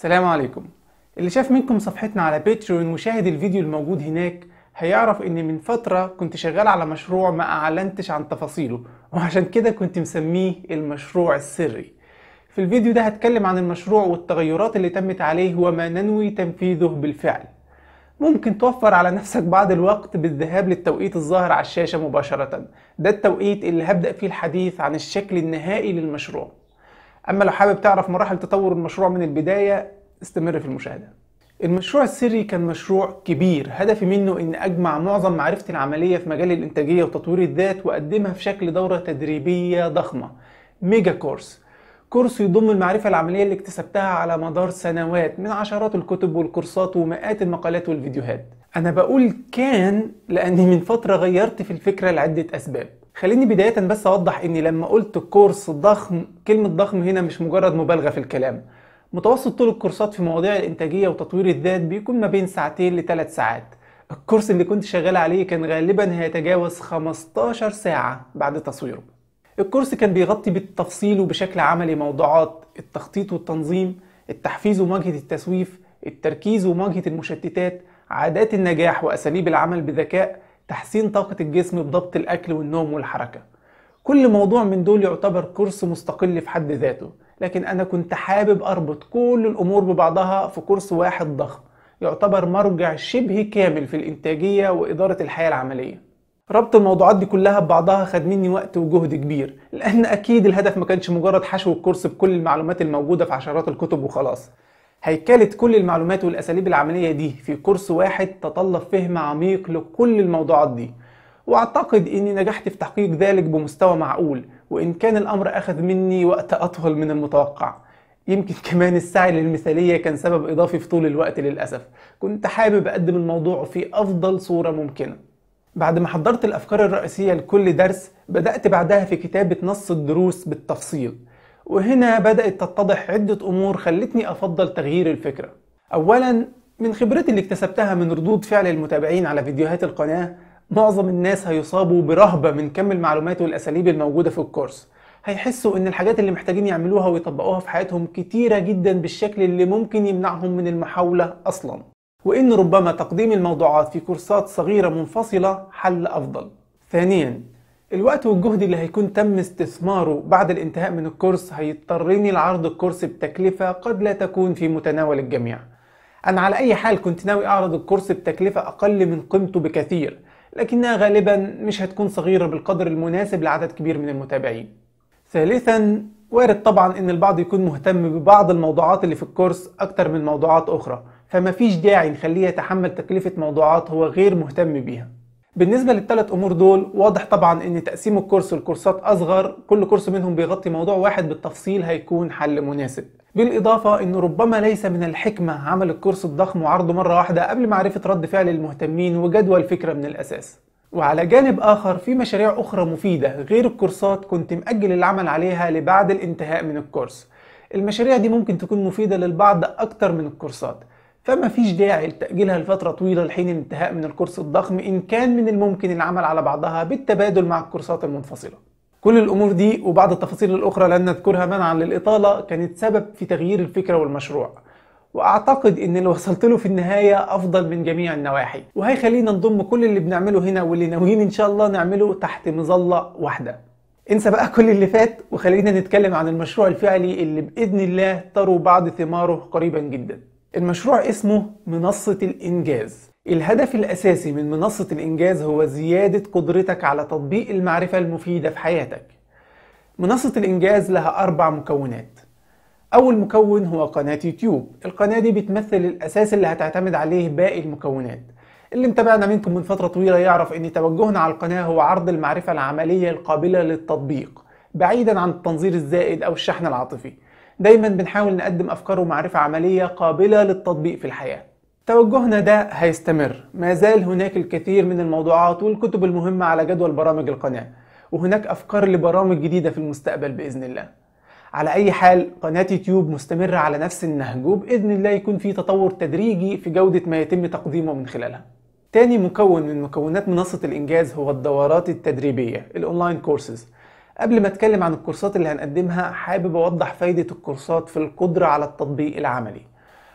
السلام عليكم اللي شاف منكم صفحتنا على باتريون وشاهد الفيديو الموجود هناك هيعرف ان من فترة كنت شغال على مشروع ما اعلنتش عن تفاصيله وعشان كده كنت مسميه المشروع السري في الفيديو ده هتكلم عن المشروع والتغيرات اللي تمت عليه وما ننوي تنفيذه بالفعل ممكن توفر على نفسك بعض الوقت بالذهاب للتوقيت الظاهر على الشاشة مباشرة ده التوقيت اللي هبدأ فيه الحديث عن الشكل النهائي للمشروع أما لو حابب تعرف مراحل تطور المشروع من البداية استمر في المشاهدة المشروع السري كان مشروع كبير هدفي منه ان اجمع معظم معرفتي العملية في مجال الانتاجية وتطوير الذات واقدمها في شكل دورة تدريبية ضخمة ميجا كورس كورس يضم المعرفة العملية اللي اكتسبتها على مدار سنوات من عشرات الكتب والكورسات ومئات المقالات والفيديوهات انا بقول كان لاني من فترة غيرت في الفكرة لعدة اسباب خليني بداية بس اوضح اني لما قلت كورس ضخم كلمة ضخم هنا مش مجرد مبالغة في الكلام متوسط طول الكورسات في مواضيع الإنتاجية وتطوير الذات بيكون ما بين ساعتين لثلاث ساعات الكورس اللي كنت شغال عليه كان غالبا هيتجاوز 15 ساعة بعد تصويره الكورس كان بيغطي بالتفصيل وبشكل عملي موضوعات التخطيط والتنظيم التحفيز ومواجهة التسويف التركيز ومواجهة المشتتات عادات النجاح وأساليب العمل بذكاء تحسين طاقة الجسم بضبط الأكل والنوم والحركة كل موضوع من دول يعتبر كورس مستقل في حد ذاته لكن أنا كنت حابب أربط كل الأمور ببعضها في كورس واحد ضخم يعتبر مرجع شبه كامل في الإنتاجية وإدارة الحياة العملية ربط الموضوعات دي كلها ببعضها خد مني وقت وجهد كبير لأن أكيد الهدف ما كانش مجرد حشو الكورس بكل المعلومات الموجودة في عشرات الكتب وخلاص هيكلة كل المعلومات والأساليب العملية دي في كورس واحد تطلب فهم عميق لكل الموضوعات دي واعتقد اني نجحت في تحقيق ذلك بمستوى معقول وان كان الامر اخذ مني وقت اطول من المتوقع يمكن كمان السعي للمثالية كان سبب إضافي في طول الوقت للأسف كنت حابب أقدم الموضوع في أفضل صورة ممكنة بعد ما حضرت الأفكار الرئيسية لكل درس بدأت بعدها في كتابة نص الدروس بالتفصيل وهنا بدأت تتضح عدة أمور خلتني أفضل تغيير الفكرة أولا من خبرتي اللي اكتسبتها من ردود فعل المتابعين على فيديوهات القناة معظم الناس هيصابوا برهبة من كم المعلومات والأساليب الموجودة في الكورس هيحسوا ان الحاجات اللي محتاجين يعملوها ويطبقوها في حياتهم كتيرة جدا بالشكل اللي ممكن يمنعهم من المحاولة اصلا وان ربما تقديم الموضوعات في كورسات صغيرة منفصلة حل افضل ثانيا الوقت والجهد اللي هيكون تم استثماره بعد الانتهاء من الكورس هيضطرني لعرض الكورس بتكلفة قد لا تكون في متناول الجميع انا على اي حال كنت ناوي اعرض الكورس بتكلفة اقل من قيمته بكثير لكنها غالبا مش هتكون صغيرة بالقدر المناسب لعدد كبير من المتابعين ثالثا وارد طبعا ان البعض يكون مهتم ببعض الموضوعات اللي في الكورس اكتر من موضوعات اخرى فما فيش داعي نخليه يتحمل تكلفة موضوعات هو غير مهتم بيها بالنسبة للثلاث امور دول واضح طبعا ان تقسيم الكورس لكورسات اصغر كل كورس منهم بيغطي موضوع واحد بالتفصيل هيكون حل مناسب بالإضافة أنه ربما ليس من الحكمة عمل الكورس الضخم وعرضه مرة واحدة قبل معرفة رد فعل المهتمين وجدوى الفكرة من الأساس وعلى جانب آخر في مشاريع أخرى مفيدة غير الكورسات كنت مأجل العمل عليها لبعد الانتهاء من الكورس المشاريع دي ممكن تكون مفيدة للبعض أكتر من الكورسات فما فيش داعي لتأجيلها لفترة طويلة لحين الانتهاء من الكورس الضخم إن كان من الممكن العمل على بعضها بالتبادل مع الكورسات المنفصلة كل الأمور دي وبعض التفاصيل الأخرى لن نذكرها منعا للإطالة كانت سبب في تغيير الفكرة والمشروع واعتقد ان اللي وصلت له في النهايه افضل من جميع النواحي وهيخلينا نضم كل اللي بنعمله هنا واللي ناويين ان شاء الله نعمله تحت مظله واحده انسى بقى كل اللي فات وخلينا نتكلم عن المشروع الفعلي اللي باذن الله تروا بعض ثماره قريبا جدا المشروع اسمه منصه الانجاز الهدف الاساسي من منصه الانجاز هو زياده قدرتك على تطبيق المعرفه المفيده في حياتك منصه الانجاز لها اربع مكونات أول مكون هو قناة يوتيوب القناة دي بتمثل الأساس اللي هتعتمد عليه باقي المكونات اللي متابعنا منكم من فترة طويلة يعرف ان توجهنا على القناة هو عرض المعرفة العملية القابلة للتطبيق بعيدا عن التنظير الزائد أو الشحن العاطفي دايما بنحاول نقدم أفكار ومعرفة عملية قابلة للتطبيق في الحياة توجهنا ده هيستمر ما زال هناك الكثير من الموضوعات والكتب المهمة على جدول برامج القناة وهناك أفكار لبرامج جديدة في المستقبل بإذن الله على اي حال قناة يوتيوب مستمرة على نفس النهج وباذن الله يكون في تطور تدريجي في جودة ما يتم تقديمه من خلالها تاني مكون من مكونات منصة الانجاز هو الدورات التدريبية الاونلاين كورسز قبل ما اتكلم عن الكورسات اللي هنقدمها حابب اوضح فايدة الكورسات في القدرة على التطبيق العملي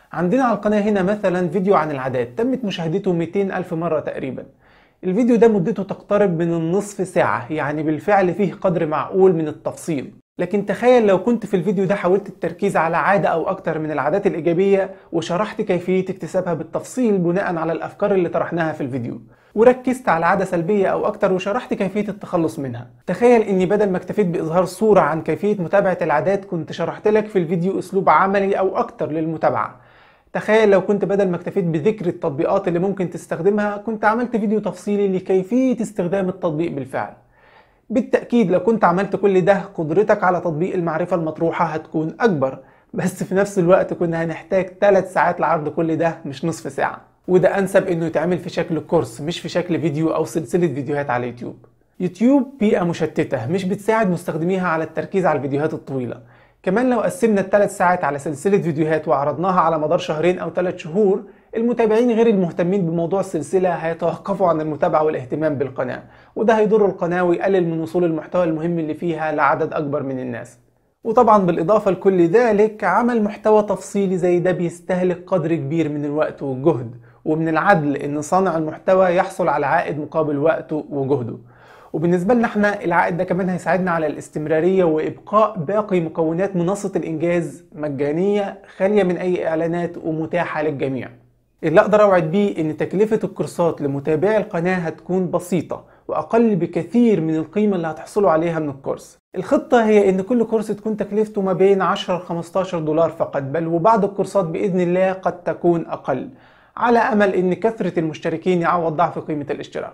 عندنا على القناة هنا مثلا فيديو عن العادات تمت مشاهدته 200 ألف مرة تقريبا الفيديو ده مدته تقترب من النصف ساعة يعني بالفعل فيه قدر معقول من التفصيل لكن تخيل لو كنت في الفيديو ده حاولت التركيز على عادة أو أكتر من العادات الإيجابية وشرحت كيفية اكتسابها بالتفصيل بناء على الأفكار اللي طرحناها في الفيديو وركزت على عادة سلبية أو أكتر وشرحت كيفية التخلص منها تخيل إني بدل ما اكتفيت بإظهار صورة عن كيفية متابعة العادات كنت شرحت لك في الفيديو أسلوب عملي أو أكتر للمتابعة تخيل لو كنت بدل ما اكتفيت بذكر التطبيقات اللي ممكن تستخدمها كنت عملت فيديو تفصيلي لكيفية استخدام التطبيق بالفعل بالتأكيد لو كنت عملت كل ده قدرتك على تطبيق المعرفة المطروحة هتكون أكبر بس في نفس الوقت كنا هنحتاج 3 ساعات لعرض كل ده مش نصف ساعة وده أنسب إنه يتعمل في شكل كورس مش في شكل فيديو أو سلسلة فيديوهات على يوتيوب يوتيوب بيئة مشتتة مش بتساعد مستخدميها على التركيز على الفيديوهات الطويلة كمان لو قسمنا الثلاث ساعات على سلسلة فيديوهات وعرضناها على مدار شهرين أو ثلاث شهور المتابعين غير المهتمين بموضوع السلسلة هيتوقفوا عن المتابعة والاهتمام بالقناة وده هيضر القناة ويقلل من وصول المحتوى المهم اللي فيها لعدد أكبر من الناس وطبعا بالإضافة لكل ذلك عمل محتوى تفصيلي زي ده بيستهلك قدر كبير من الوقت والجهد ومن العدل إن صانع المحتوى يحصل على عائد مقابل وقته وجهده وبالنسبة لنا احنا العائد ده كمان هيساعدنا على الاستمرارية وإبقاء باقي مكونات منصة الإنجاز مجانية خالية من أي إعلانات ومتاحة للجميع اللي أقدر أوعد بيه إن تكلفة الكورسات لمتابعي القناة هتكون بسيطة وأقل بكثير من القيمة اللي هتحصلوا عليها من الكورس الخطة هي إن كل كورس تكون تكلفته ما بين 10 ل 15 دولار فقط بل وبعض الكورسات بإذن الله قد تكون أقل على أمل إن كثرة المشتركين يعوض ضعف قيمة الاشتراك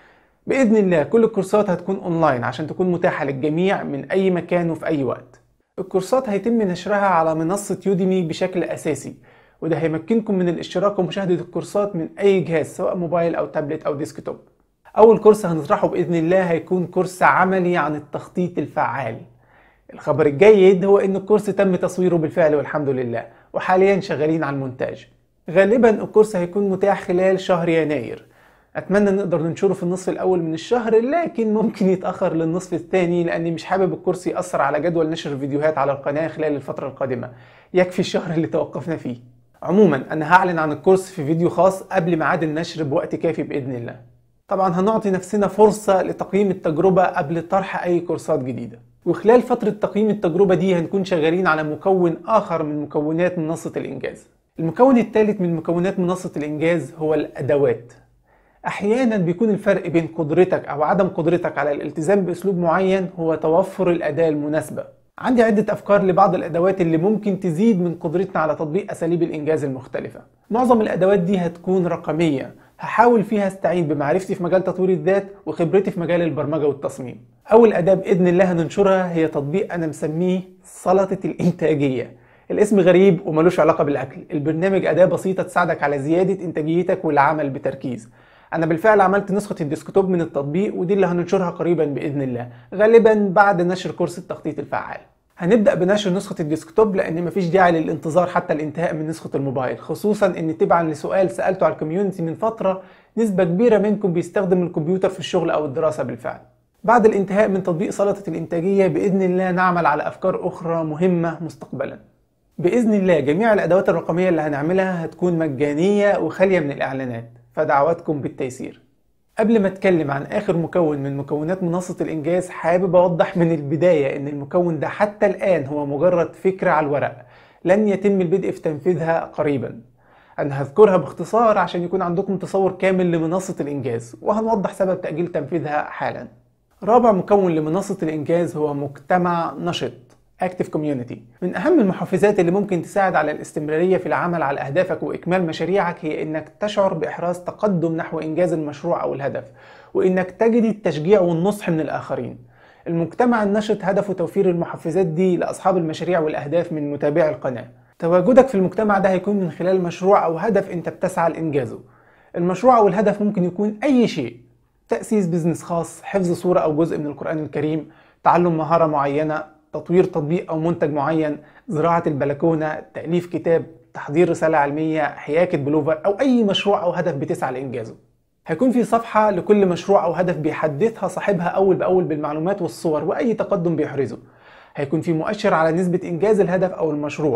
بإذن الله كل الكورسات هتكون أونلاين عشان تكون متاحة للجميع من أي مكان وفي أي وقت الكورسات هيتم نشرها على منصة يوديمي بشكل أساسي وده هيمكنكم من الاشتراك ومشاهدة الكورسات من أي جهاز سواء موبايل أو تابلت أو ديسكتوب أول كورس هنطرحه بإذن الله هيكون كورس عملي عن التخطيط الفعال الخبر الجيد هو إن الكورس تم تصويره بالفعل والحمد لله وحاليا شغالين على المونتاج غالبا الكورس هيكون متاح خلال شهر يناير اتمنى نقدر ننشره في النصف الاول من الشهر لكن ممكن يتاخر للنصف الثاني لاني مش حابب الكورس ياثر على جدول نشر الفيديوهات على القناه خلال الفتره القادمه يكفي الشهر اللي توقفنا فيه عموما انا هعلن عن الكورس في فيديو خاص قبل ميعاد النشر بوقت كافي باذن الله طبعا هنعطي نفسنا فرصه لتقييم التجربه قبل طرح اي كورسات جديده وخلال فتره تقييم التجربه دي هنكون شغالين على مكون اخر من مكونات منصه الانجاز المكون الثالث من مكونات منصه الانجاز هو الادوات احيانا بيكون الفرق بين قدرتك او عدم قدرتك على الالتزام باسلوب معين هو توفر الاداه المناسبه عندي عدة أفكار لبعض الأدوات اللي ممكن تزيد من قدرتنا على تطبيق أساليب الإنجاز المختلفة. معظم الأدوات دي هتكون رقمية، هحاول فيها استعين بمعرفتي في مجال تطوير الذات وخبرتي في مجال البرمجة والتصميم. أول أداة بإذن الله هننشرها هي تطبيق أنا مسميه سلطة الإنتاجية. الاسم غريب وملوش علاقة بالأكل، البرنامج أداة بسيطة تساعدك على زيادة إنتاجيتك والعمل بتركيز. انا بالفعل عملت نسخة الديسكتوب من التطبيق ودي اللي هننشرها قريبا باذن الله غالبا بعد نشر كورس التخطيط الفعال هنبدا بنشر نسخة الديسكتوب لان مفيش داعي للانتظار حتى الانتهاء من نسخة الموبايل خصوصا ان تبعا لسؤال سالته على الكوميونتي من فترة نسبة كبيرة منكم بيستخدم الكمبيوتر في الشغل او الدراسة بالفعل بعد الانتهاء من تطبيق سلطة الإنتاجية بإذن الله نعمل على أفكار أخرى مهمة مستقبلا بإذن الله جميع الأدوات الرقمية اللي هنعملها هتكون مجانية وخالية من الإعلانات فدعواتكم بالتيسير قبل ما اتكلم عن اخر مكون من مكونات منصة الانجاز حابب اوضح من البداية ان المكون ده حتى الان هو مجرد فكرة على الورق لن يتم البدء في تنفيذها قريبا انا هذكرها باختصار عشان يكون عندكم تصور كامل لمنصة الانجاز وهنوضح سبب تأجيل تنفيذها حالا رابع مكون لمنصة الانجاز هو مجتمع نشط Active Community من أهم المحفزات اللي ممكن تساعد على الاستمرارية في العمل على أهدافك وإكمال مشاريعك هي إنك تشعر بإحراز تقدم نحو إنجاز المشروع أو الهدف وإنك تجد التشجيع والنصح من الآخرين المجتمع النشط هدفه توفير المحفزات دي لأصحاب المشاريع والأهداف من متابعي القناة تواجدك في المجتمع ده هيكون من خلال مشروع أو هدف أنت بتسعى لإنجازه المشروع أو الهدف ممكن يكون أي شيء تأسيس بزنس خاص حفظ صورة أو جزء من القرآن الكريم تعلم مهارة معينة تطوير تطبيق أو منتج معين زراعة البلكونة تأليف كتاب تحضير رسالة علمية حياكة بلوفر أو أي مشروع أو هدف بتسعى لإنجازه هيكون في صفحة لكل مشروع أو هدف بيحدثها صاحبها أول بأول بالمعلومات والصور وأي تقدم بيحرزه هيكون في مؤشر على نسبة إنجاز الهدف أو المشروع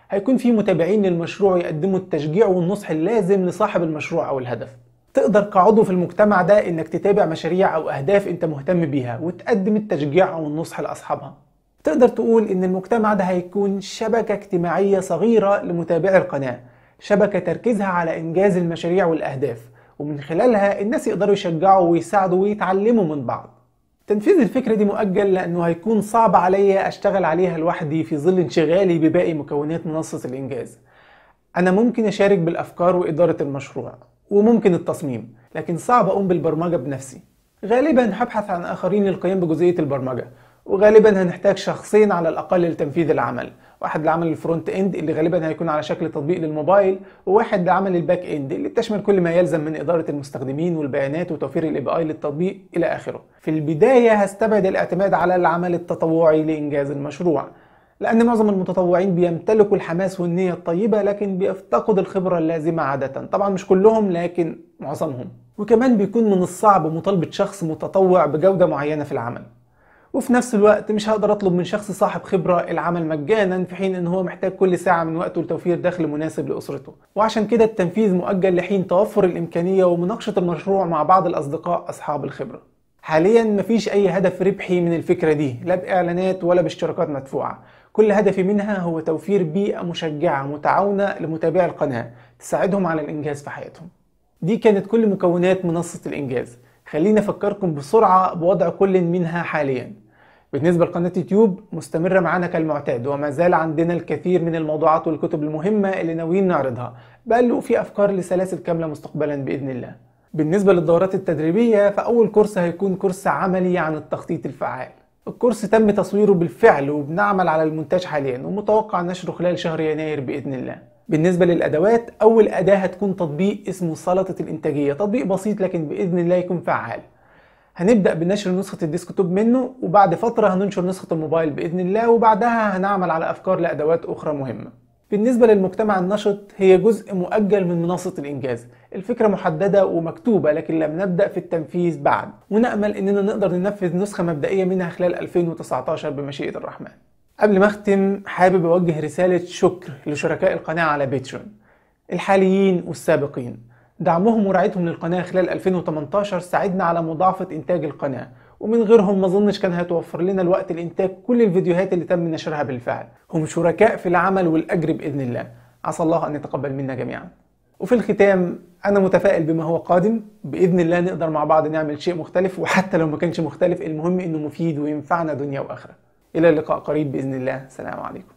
هيكون في متابعين للمشروع يقدموا التشجيع والنصح اللازم لصاحب المشروع أو الهدف تقدر كعضو في المجتمع ده انك تتابع مشاريع او اهداف انت مهتم بيها وتقدم التشجيع او النصح لاصحابها تقدر تقول ان المجتمع ده هيكون شبكة اجتماعية صغيرة لمتابعي القناة شبكة تركيزها على انجاز المشاريع والاهداف ومن خلالها الناس يقدروا يشجعوا ويساعدوا ويتعلموا من بعض تنفيذ الفكرة دي مؤجل لأنه هيكون صعب عليا أشتغل عليها لوحدي في ظل انشغالي بباقي مكونات منصة الإنجاز أنا ممكن أشارك بالأفكار وإدارة المشروع وممكن التصميم لكن صعب أقوم بالبرمجة بنفسي غالبا هبحث عن آخرين للقيام بجزئية البرمجة وغالبا هنحتاج شخصين على الأقل لتنفيذ العمل واحد لعمل الفرونت اند اللي غالبا هيكون على شكل تطبيق للموبايل وواحد لعمل الباك اند اللي بتشمل كل ما يلزم من اداره المستخدمين والبيانات وتوفير الاي بي اي للتطبيق الى اخره في البدايه هستبعد الاعتماد على العمل التطوعي لانجاز المشروع لأن معظم المتطوعين بيمتلكوا الحماس والنية الطيبة لكن بيفتقدوا الخبرة اللازمة عادة طبعا مش كلهم لكن معظمهم وكمان بيكون من الصعب مطالبة شخص متطوع بجودة معينة في العمل وفي نفس الوقت مش هقدر اطلب من شخص صاحب خبره العمل مجانا في حين ان هو محتاج كل ساعه من وقته لتوفير دخل مناسب لاسرته وعشان كده التنفيذ مؤجل لحين توفر الامكانيه ومناقشه المشروع مع بعض الاصدقاء اصحاب الخبره حاليا مفيش اي هدف ربحي من الفكره دي لا باعلانات ولا باشتراكات مدفوعه كل هدفي منها هو توفير بيئه مشجعه متعاونه لمتابعي القناه تساعدهم على الانجاز في حياتهم دي كانت كل مكونات منصه الانجاز خليني افكركم بسرعه بوضع كل منها حاليا بالنسبة لقناة يوتيوب مستمرة معانا كالمعتاد وما زال عندنا الكثير من الموضوعات والكتب المهمة اللي ناويين نعرضها بل وفي أفكار لسلاسل كاملة مستقبلا بإذن الله بالنسبة للدورات التدريبية فأول كورس هيكون كورس عملي عن التخطيط الفعال الكورس تم تصويره بالفعل وبنعمل على المونتاج حاليا ومتوقع نشره خلال شهر يناير بإذن الله بالنسبة للأدوات أول أداة هتكون تطبيق اسمه سلطة الإنتاجية تطبيق بسيط لكن بإذن الله يكون فعال هنبدأ بنشر نسخة الديسكتوب منه وبعد فترة هننشر نسخة الموبايل بإذن الله وبعدها هنعمل على أفكار لأدوات أخرى مهمة بالنسبة للمجتمع النشط هي جزء مؤجل من منصة الإنجاز الفكرة محددة ومكتوبة لكن لم نبدأ في التنفيذ بعد ونأمل أننا نقدر ننفذ نسخة مبدئية منها خلال 2019 بمشيئة الرحمن قبل ما أختم حابب أوجه رسالة شكر لشركاء القناة على بيترون الحاليين والسابقين دعمهم ورعايتهم للقناة خلال 2018 ساعدنا على مضاعفة إنتاج القناة ومن غيرهم ما ظنش كان هيتوفر لنا الوقت لإنتاج كل الفيديوهات اللي تم نشرها بالفعل هم شركاء في العمل والأجر بإذن الله عسى الله أن يتقبل منا جميعا وفي الختام أنا متفائل بما هو قادم بإذن الله نقدر مع بعض نعمل شيء مختلف وحتى لو ما كانش مختلف المهم إنه مفيد وينفعنا دنيا وآخرة إلى اللقاء قريب بإذن الله سلام عليكم